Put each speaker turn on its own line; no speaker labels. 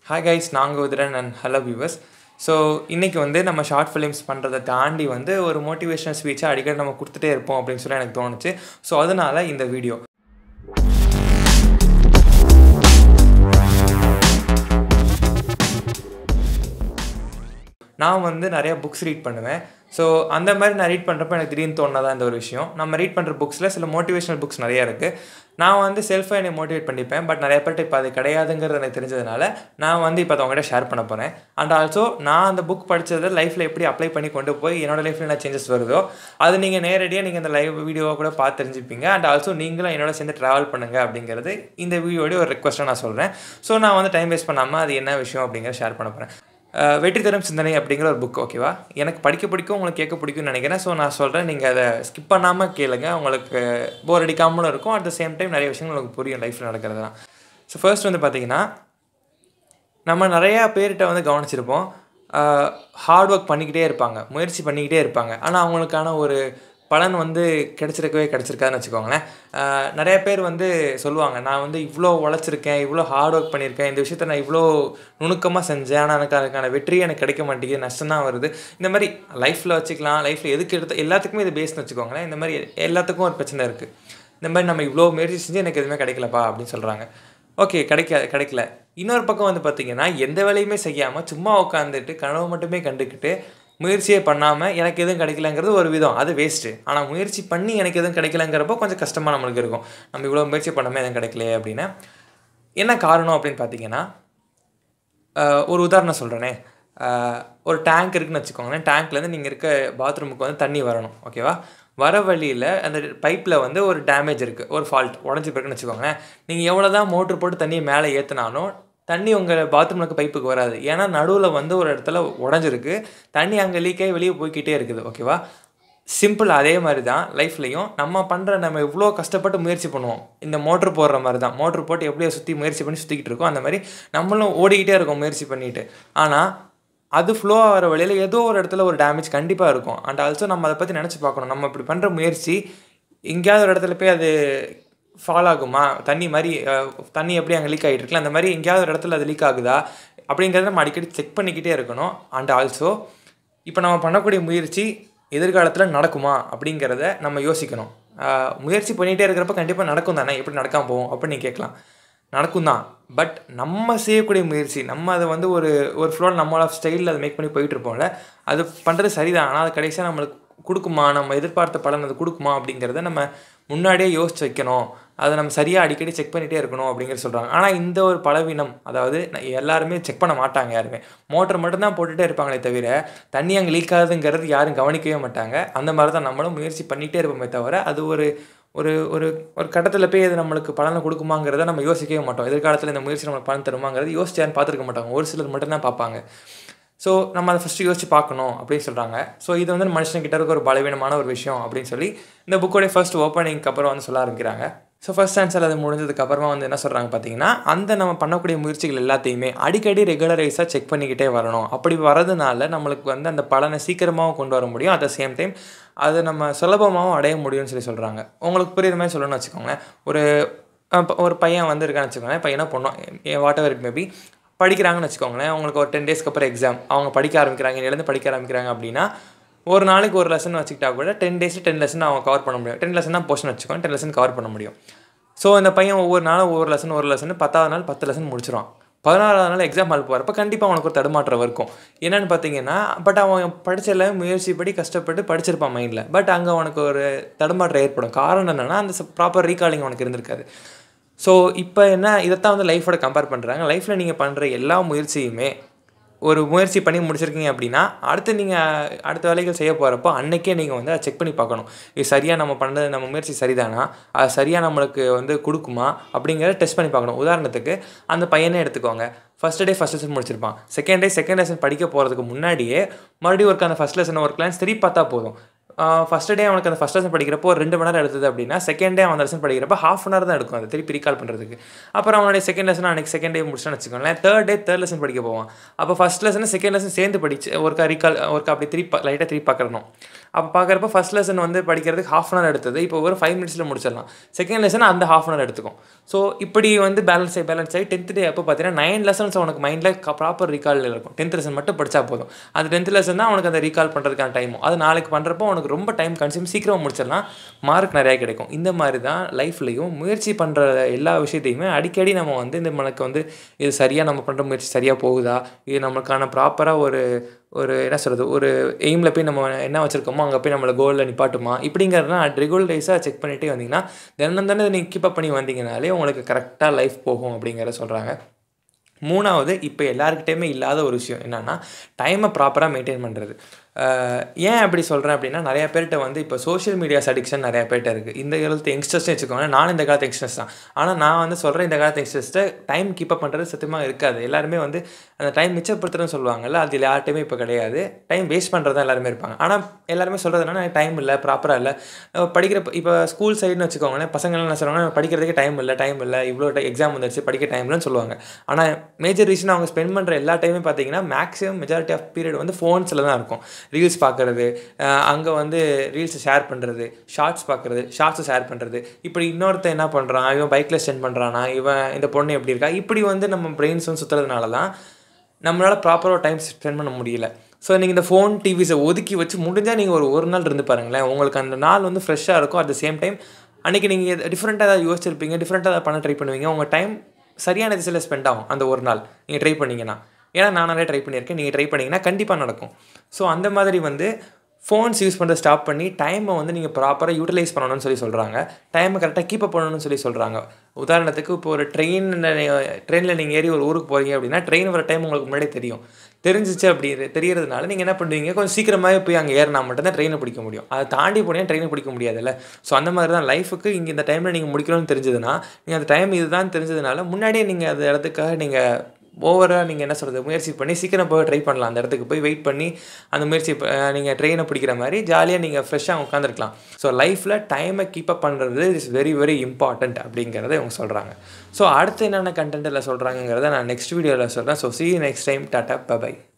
hi guys நாங்கள் Udhiran and hello viewers so இன்றைக்கி வந்து நம்ம ஷார்ட் ஃபிலிம்ஸ் பண்ணுறதை தாண்டி வந்து ஒரு மோட்டிவேஷனல் ஸ்பீச்சை அடிக்கடி நம்ம கொடுத்துட்டே இருப்போம் அப்படின்னு சொல்லி எனக்கு தோணுச்சு ஸோ அதனால் இந்த வீடியோ நான் வந்து நிறைய புக்ஸ் ரீட் பண்ணுவேன் ஸோ அந்த மாதிரி நான் ரீட் பண்ணுறப்ப எனக்கு திடீர்னு தோணுனதான் இந்த ஒரு விஷயம் நம்ம ரீட் பண்ணுற புக்ஸில் சில மோட்டிவேஷனல் புக்ஸ் நிறையா இருக்குது நான் வந்து செல்ஃபாக என்னை மோட்டிவேட் பண்ணிப்பேன் பட் நிறைய பேர்ட்ட இப்போ அது கிடையாதுங்கிறது எனக்கு தெரிஞ்சதுனால நான் வந்து இப்போ அதை அவங்ககிட்ட ஷேர் பண்ண போகிறேன் அண்ட் ஆல்சோ நான் அந்த புக் படித்ததை லைஃப்பில் எப்படி அப்ளை பண்ணி கொண்டு போய் என்னோட லைஃப்பில் என்ன சேஞ்சஸ் வருதோ அது நீங்கள் நேரடியாக நீங்கள் அந்த லைவ் வீடியோவை கூட பார்த்து தெரிஞ்சுப்பீங்க அண்ட் ஆல்சோ நீங்களும் என்னோட சேர்ந்து ட்ராவல் பண்ணுங்கள் அப்படிங்கிறது இந்த வீடியோடைய ஒரு ரெக்வஸ்ட்டாக நான் சொல்கிறேன் ஸோ நான் வந்து டைம் வேஸ்ட் பண்ணாமல் அது என்ன விஷயம் அப்படிங்கிறத ஷேர் பண்ண போகிறேன் வெற்றி தரும் சிந்தனை அப்படிங்கிற ஒரு புக் ஓகேவா எனக்கு படிக்க பிடிக்கும் உங்களுக்கு கேட்க பிடிக்கும்னு நினைக்கிறேன் ஸோ நான் சொல்கிறேன் நீங்கள் அதை ஸ்கிப் பண்ணாமல் கேளுங்க உங்களுக்கு போர் அடிக்காமலும் இருக்கும் அட் த சேம் டைம் நிறைய விஷயங்கள் உங்களுக்கு புரியும் லைஃப்பில் நடக்கிறதுலாம் ஸோ ஃபர்ஸ்ட் வந்து பார்த்தீங்கன்னா நம்ம நிறையா பேர்கிட்ட வந்து கவனிச்சிருப்போம் ஹார்ட் ஒர்க் பண்ணிக்கிட்டே இருப்பாங்க முயற்சி பண்ணிக்கிட்டே இருப்பாங்க ஆனால் அவங்களுக்கான ஒரு பலன் வந்து கிடச்சிருக்கவே கிடச்சிருக்காதுன்னு வச்சுக்கோங்களேன் நிறைய பேர் வந்து சொல்லுவாங்க நான் வந்து இவ்வளோ உழைச்சிருக்கேன் இவ்வளோ ஹார்ட் ஒர்க் பண்ணியிருக்கேன் இந்த விஷயத்த நான் இவ்வளோ நுணுக்கமாக செஞ்சேன் ஆனால் எனக்கு அதுக்கான வெற்றி எனக்கு கிடைக்க மாட்டேங்குது நஷ்டம் தான் வருது இந்த மாதிரி லைஃப்பில் வச்சுக்கலாம் லைஃப்பில் எதுக்கு எடுத்து எல்லாத்துக்குமே இது பேஸ்னு வச்சுக்கோங்களேன் இந்த மாதிரி எல்லாத்துக்கும் ஒரு பிரச்சனை இருக்குது இந்த மாதிரி நம்ம இவ்வளோ முயற்சி செஞ்சு எனக்கு எதுவுமே கிடைக்கலப்பா அப்படின்னு சொல்கிறாங்க ஓகே கிடைக்க கிடைக்கல இன்னொரு பக்கம் வந்து பார்த்திங்கன்னா எந்த வேலையுமே செய்யாமல் சும்மா உட்காந்துட்டு கனவு மட்டுமே கண்டுக்கிட்டு முயற்சியே பண்ணாமல் எனக்கு எதுவும் கிடைக்கலங்கிறது ஒரு விதம் அது வேஸ்ட்டு ஆனால் முயற்சி பண்ணி எனக்கு எதுவும் கிடைக்கலங்கிறப்போ கொஞ்சம் கஷ்டமாக நம்மளுக்கு இருக்கும் நம்ம இவ்வளோ முயற்சி பண்ணாமல் எதுவும் கிடைக்கலையே அப்படின்னு என்ன காரணம் அப்படின்னு பார்த்தீங்கன்னா ஒரு உதாரணம் சொல்கிறேனே ஒரு டேங்க் இருக்குன்னு வச்சுக்கோங்களேன் டேங்க்லேருந்து நீங்கள் இருக்க பாத்ரூமுக்கு வந்து தண்ணி வரணும் ஓகேவா வர வழியில் அந்த பைப்பில் வந்து ஒரு டேமேஜ் இருக்குது ஒரு ஃபால்ட் உடஞ்சி போயிருக்குன்னு வச்சுக்கோங்களேன் நீங்கள் எவ்வளோ தான் மோட்ரு போட்டு தண்ணியை மேலே ஏற்றினாலும் தண்ணி உங்கள் பாத்ரூமுக்கு பைப்புக்கு வராது ஏன்னா நடுவில் வந்து ஒரு இடத்துல உடஞ்சிருக்கு தண்ணி அங்கே லீக் ஆகி வெளியே போய்கிட்டே இருக்குது ஓகேவா சிம்பிள் அதே மாதிரி தான் லைஃப்லையும் நம்ம பண்ணுற நம்ம இவ்வளோ கஷ்டப்பட்டு முயற்சி பண்ணுவோம் இந்த மோட்ரு போடுற மாதிரி தான் மோட்ரு போட்டு எப்படியோ சுற்றி முயற்சி பண்ணி சுற்றிக்கிட்டு இருக்கோம் அந்த மாதிரி நம்மளும் ஓடிக்கிட்டே இருக்கோம் முயற்சி பண்ணிட்டு ஆனால் அது ஃப்ளோ ஆகிற வழியில் ஏதோ ஒரு இடத்துல ஒரு டேமேஜ் கண்டிப்பாக இருக்கும் அண்ட் ஆல்சோ நம்ம அதை பற்றி நினச்சி பார்க்கணும் நம்ம இப்படி பண்ணுற முயற்சி எங்கேயாவது ஒரு இடத்துல போய் அது ஃபால் ஆகுமா தண்ணி மாதிரி தண்ணி எப்படி அங்கே லீக் ஆகிட்டு இருக்குல்ல அந்த மாதிரி எங்கேயாவது ஒரு இடத்துல அது லீக் ஆகுதா அப்படிங்கிறத நம்ம அடிக்கடி செக் பண்ணிக்கிட்டே இருக்கணும் அண்ட் ஆல்சோ இப்போ நம்ம பண்ணக்கூடிய முயற்சி எதிர்காலத்தில் நடக்குமா அப்படிங்கிறத நம்ம யோசிக்கணும் முயற்சி பண்ணிகிட்டே இருக்கிறப்ப கண்டிப்பாக நடக்கும் தானே எப்படி நடக்காமல் போவோம் அப்படின்னு நீ கேட்கலாம் நடக்கும் தான் பட் நம்ம செய்யக்கூடிய முயற்சி நம்ம அதை வந்து ஒரு ஒரு ஃப்ளோர் நம்மளோட ஸ்டைலில் அதை மேக் பண்ணி போயிட்டுருப்போம்ல அது பண்ணுறது சரிதான் ஆனால் அது கடைசியாக நம்மளுக்கு கொடுக்குமா நம்ம எதிர்பார்த்த பலன் அது கொடுக்குமா அப்படிங்கிறத நம்ம முன்னாடியே யோசிச்சு வைக்கணும் அதை நம்ம சரியாக அடிக்கடி செக் பண்ணிகிட்டே இருக்கணும் அப்படிங்கிற சொல்கிறாங்க ஆனால் இந்த ஒரு பலவீனம் அதாவது எல்லாருமே செக் பண்ண மாட்டாங்க யாருமே மோட்டர் மட்டும்தான் போட்டுகிட்டே இருப்பாங்களே தவிர தண்ணி அங்கே லீக் ஆகுதுங்கிறது யாரும் கவனிக்கவே மாட்டாங்க அந்த மாதிரி தான் நம்மளும் முயற்சி பண்ணிகிட்டே இருப்போமே தவிர அது ஒரு ஒரு ஒரு ஒரு கட்டத்தில் போய் அது நம்மளுக்கு பலனை கொடுக்குமாங்கிறத நம்ம யோசிக்கவே மாட்டோம் எதிர்காலத்தில் இந்த முயற்சி நம்மளுக்கு பலன் தருமாங்கிறது யோசிச்சு யாரும் பார்த்துருக்க மாட்டாங்க ஒரு சிலர் மட்டும்தான் பார்ப்பாங்க ஸோ நம்ம அதை ஃபஸ்ட்டு யோசிச்சு பார்க்கணும் அப்படின்னு சொல்கிறாங்க ஸோ இது வந்து மனுஷன்கிட்ட இருக்க ஒரு பலவீனமான ஒரு விஷயம் அப்படின்னு சொல்லி இந்த புக்கோடைய ஃபர்ஸ்ட் ஓப்பனிங்க்கு அப்புறம் வந்து சொல்ல ஆரம்பிக்கிறாங்க ஸோ ஃபஸ்ட் ஆன்சர் அது முடிஞ்சதுக்கு அப்புறமா வந்து என்ன சொல்கிறாங்க பார்த்தீங்கன்னா அந்த நம்ம பண்ணக்கூடிய முயற்சிகள் எல்லாத்தையுமே அடிக்கடி ரெகுலரைஸாக செக் பண்ணிக்கிட்டே வரணும் அப்படி வரதுனால நம்மளுக்கு வந்து அந்த பலனை சீக்கிரமாகவும் கொண்டு வர முடியும் அட் த சேம் டைம் அதை நம்ம சுலபமாகவும் அடைய முடியும்னு சொல்லி சொல்கிறாங்க உங்களுக்கு புரியுற மாதிரி சொல்லணும்னு வச்சுக்கோங்களேன் ஒரு ஒரு பையன் வந்து இருக்கான்னு வச்சுக்கோங்களேன் பையனா பொண்ணும் வாட் எவர் இட் மேபி படிக்கிறாங்கன்னு வச்சுக்கோங்களேன் அவங்களுக்கு ஒரு டென் டேஸ்க்கு அப்புறம் எக்ஸாம் அவங்க படிக்க ஆரம்பிக்கிறாங்க இனிலேருந்து படிக்க ஆரம்பிக்கிறாங்க அப்படின்னா ஒரு நாளைக்கு ஒரு லெசன் வச்சுக்கிட்டா கூட டென் டேஸ் டென் லெசன் அவங்க கவர் பண்ண முடியும் டென் லெசன் தான் போர்ஷன் வச்சுக்கோங்க டென் லெசன் கவர் பண்ண முடியும் ஸோ இந்த பையன் ஒவ்வொரு நாளும் ஒவ்வொரு லெசன் ஒரு லெசன் பத்தாவது நாள் பத்து லெசன் முடிச்சிடும் பதினாறாவது நாள் எக்ஸாம் ஹால் போகிறப்ப கண்டிப்பாக அவனுக்கு ஒரு தடுமாற்றம் இருக்கும் என்னென்னு பார்த்தீங்கன்னா பட் அவன் படித்த எல்லாமே முயற்சிப்படி கஷ்டப்பட்டு படிச்சிருப்பான் மைண்டில் பட் அங்கே அவனுக்கு ஒரு தடுமாற்றம் ஏற்படும் காரணம் என்னென்னா அந்த ப்ராப்பர் ரீகாலிங் அவனுக்கு இருந்திருக்காது ஸோ இப்போ என்ன இதைத்தான் வந்து லைஃபோட கம்பேர் பண்ணுறாங்க லைஃப்பில் நீங்கள் பண்ணுற எல்லா முயற்சியுமே ஒரு முயற்சி பண்ணி முடிச்சிருக்கீங்க அப்படின்னா அடுத்து நீங்கள் அடுத்த வேலைகள் செய்ய போகிறப்போ அன்றைக்கே நீங்கள் வந்து அதை செக் பண்ணி பார்க்கணும் இது சரியாக நம்ம பண்ணுறது நம்ம முயற்சி சரிதானா அது சரியாக நம்மளுக்கு வந்து கொடுக்குமா அப்படிங்கிறத டெஸ்ட் பண்ணி பார்க்கணும் உதாரணத்துக்கு அந்த பையனே எடுத்துக்கோங்க ஃபஸ்ட் டே ஃபஸ்ட் லெசன் முடிச்சிருப்பான் செகண்ட் டே செகண்ட் லெசன் படிக்க போகிறதுக்கு முன்னாடியே மறுபடியும் ஒர்க் அந்த ஃபஸ்ட் லெசன் ஒரு கிளான்ஸ் திருப்பி பார்த்தா போதும் ஃபஸ்ட் டே அவனுக்கு அந்த ஃபஸ்ட் லெசன் படிக்கிறப்போ ஒரு ரெண்டு மணி நேரம் எடுத்தது அப்படின்னா செகண்ட் டே அவன் அந்த லெசன் படிக்கிறப்ப ஹாஃப் அன் ஹவர் தான் எடுக்கும் அதை திருப்பி ரீகால் பண்ணுறதுக்கு அப்புறம் அவனுடைய செகண்ட் லெசன் அன்றைக்கி செகண்ட் டே முடிச்சான்னு வச்சுக்கோங்களேன் தேர்ட் டே தேர்ட் லெசன் படிக்க போவான் அப்போ ஃபஸ்ட் லெசன் செகண்ட் லெசன் சேர்ந்து படிச்சு ஒருக்கா ரீகால் ஒருக்கா அப்படி திருப்பி லைட்டாக திருப்பி பார்க்கணும் அப்போ பார்க்குறப்ப ஃபஸ்ட் லெசன் வந்து படிக்கிறதுக்கு ஹாஃப் அன் ஹவர் எடுத்தது இப்போ ஒரு ஃபைவ் மினிட்ஸில் முடிச்சிடலாம் செகண்ட் லெசன் அந்த ஹாஃப் அன் ஹவர் எடுத்துக்கும் ஸோ இப்படி வந்து பேலன்ஸ் ஆகி பேலன்ஸ் ஆகி டென்த் டே அப்போ பார்த்தீங்கன்னா நைன் லெசன்ஸ் அவனுக்கு மைண்டில் ப்ராப்பர் ரீகால் இருக்கும் டென்த் லெசன் மட்டும் படித்தா போதும் அது டென்த் லெசன் தான் அவனுக்கு அந்த ரீகால் பண்ணுறதுக்கான டைமும் அது நாளைக்கு பண்ணுறப்போ அவனுக்கு ரொம்ப டைம் கன்சியூம் சீக்கிரமாக முடிச்சிடலாம் மார்க் நிறையா கிடைக்கும் இந்த மாதிரி தான் லைஃப்லையும் முயற்சி பண்ணுற எல்லா விஷயத்தையுமே அடிக்கடி நம்ம வந்து இந்த మనக்கு வந்து இது சரியாக நம்ம பண்ணுற முயற்சி சரியாக போகுதா இது நமக்கான ப்ராப்பராக ஒரு ஒரு என்ன சொல்கிறது ஒரு எய்மில் போய் நம்ம என்ன வச்சுருக்கோமோ அங்கே போய் நம்மளை கோலில் நிப்பாட்டுமா இப்படிங்கிறதுலாம் ரெகுலரைஸாக செக் பண்ணிகிட்டே வந்தீங்கன்னா தினம் தானே நீங்கள் கீப் அப் பண்ணி வந்தீங்கனாலே உங்களுக்கு கரெக்டாக லைஃப் போகும் அப்படிங்கிறத சொல்கிறாங்க மூணாவது இப்போ எல்லாருக்கிட்டேயுமே இல்லாத ஒரு விஷயம் என்னென்னா டைமை ப்ராப்பராக மெயின்டைன் பண்ணுறது ஏன் அப்படி சொல்கிறேன் அப்படின்னா நிறைய பேர்கிட்ட வந்து இப்போ சோஷியல் மீடியாஸ் அடிக்ஷன் நிறைய பேர்கிட்ட இருக்குது இந்த காலத்து யங்ஸ்டர்ஸ்னு வச்சுக்கோங்க நானும் இந்த காலத்து யங்ஸ்டர்ஸ் தான் ஆனால் நான் வந்து சொல்கிறேன் இந்த காலத்து யங்ஸ்டர்ஸ்ட்டை டைம் கீப் அப் பண்ணுறது சத்தியமாக இருக்காது எல்லாருமே வந்து அந்த டைம் மிச்சப்படுத்துறதுன்னு சொல்லுவாங்கல்ல அது யார்ட்டையுமே இப்போ கிடையாது டைம் வேஸ்ட் பண்ணுறது தான் எல்லாருமே இருப்பாங்க ஆனால் எல்லாருமே சொல்கிறது என்னன்னா டைம் இல்லை ப்ராப்பராக இல்லை படிக்கிற இப்போ ஸ்கூல் சைடுன்னு வச்சுக்கோங்களேன் பசங்கள்லாம் என்ன சொல்லுவாங்க படிக்கிறதுக்கு டைம் இல்லை டைம் இல்லை இவ்வளோ எக்ஸாம் வந்துருச்சு படிக்க டைம் இல்லைன்னு சொல்லுவாங்க ஆனால் மேஜர் ரீசன் அவங்க ஸ்பெண்ட் பண்ணுற எல்லா டைமே பார்த்தீங்கன்னா மேக்ஸிமம் மெஜாரிட்டி ஆஃப் பீரியட் வந்து ஃபோன்ஸில் தான் இருக்கும் ரீல்ஸ் பார்க்குறது அங்கே வந்து ரீல்ஸை ஷேர் பண்ணுறது ஷார்ட்ஸ் பார்க்குறது ஷார்ட்ஸை ஷேர் பண்ணுறது இப்படி இன்னொருத்தன் என்ன பண்ணுறான் இவன் பைக்கில் ஸ்டெண்ட் பண்ணுறானா இவன் இந்த பொண்ணு எப்படி இருக்கா இப்படி வந்து நம்ம பிரெயின்ஸ் வந்து சுற்றுறதுனால தான் நம்மளால் ப்ராப்பராக டைம் ஸ்பெண்ட் பண்ண முடியல ஸோ நீங்கள் இந்த ஃபோன் டிவிஸை ஒதுக்கி வச்சு முடிஞ்சால் நீங்கள் ஒரு ஒரு நாள் இருந்து பாருங்களேன் உங்களுக்கு அந்த நாள் வந்து ஃப்ரெஷ்ஷாக இருக்கும் அட் த சேம் டைம் அன்றைக்கி நீங்கள் டிஃப்ரெண்ட்டாக ஏதாவது யோசிச்சிருப்பீங்க டிஃப்ரெண்ட்டாக ஏதாவது பண்ண ட்ரை பண்ணுவீங்க உங்கள் டைம் சரியான திசையில் ஸ்பெண்ட் ஆகும் அந்த ஒரு நாள் நீங்கள் ட்ரை பண்ணிங்கன்னா ஏன்னா நான் நிறைய ட்ரை பண்ணியிருக்கேன் நீங்கள் ட்ரை பண்ணிங்கன்னா கண்டிப்பாக நடக்கும் ஸோ அந்த மாதிரி வந்து ஃபோன்ஸ் யூஸ் பண்ணுறத ஸ்டாப் பண்ணி டைமை வந்து நீங்கள் ப்ராப்பராக யூட்டிலைஸ் பண்ணணும்னு சொல்லி சொல்கிறாங்க டைமை கரெக்டாக கீப் அப் பண்ணணும்னு சொல்லி சொல்கிறாங்க உதாரணத்துக்கு இப்போ ஒரு ட்ரெயின் ட்ரெயினில் நீங்கள் ஏறி ஒரு ஊருக்கு போகிறீங்க அப்படின்னா ட்ரெயின் வர டைம் உங்களுக்கு முன்னாடியே தெரியும் தெரிஞ்சிச்சு அப்படி தெரியறதுனால நீங்கள் என்ன பண்ணுவீங்க கொஞ்சம் சீக்கிரமாகவே போய் அங்கே ஏறினா மட்டும்தான் ட்ரெயினை பிடிக்க முடியும் அதை தாண்டி போனீங்கன்னா ட்ரெயினை பிடிக்க முடியாதுல்ல ஸோ அந்த மாதிரி தான் லைஃபுக்கு இங்கே இந்த டைமில் நீங்கள் முடிக்கணும்னு தெரிஞ்சதுன்னா நீங்கள் அந்த டைம் இதுதான் தெரிஞ்சதுனால முன்னாடியே நீங்கள் அந்த இடத்துக்காக நீங்கள் ஓவராக நீங்கள் என்ன சொல்கிறது முயற்சி பண்ணி சீக்கிரம் போய் ட்ரை பண்ணலாம் அந்த இடத்துக்கு போய் வெயிட் பண்ணி அந்த முயற்சி நீங்கள் ட்ரெயினை பிடிக்கிற மாதிரி ஜாலியாக நீங்கள் ஃப்ரெஷ்ஷாக உட்காந்துருக்கலாம் ஸோ லைஃப்பில் டைமை கீப் அப் பண்ணுறது இஸ் வெரி வெரி இம்பார்ட்டண்ட் அப்படிங்கிறத இவங்க சொல்கிறாங்க ஸோ அடுத்து என்னென்ன கண்டென்ட்டில் சொல்கிறாங்கிறத நான் நெக்ஸ்ட் வீடியோவில் சொல்கிறேன் so see next time tata by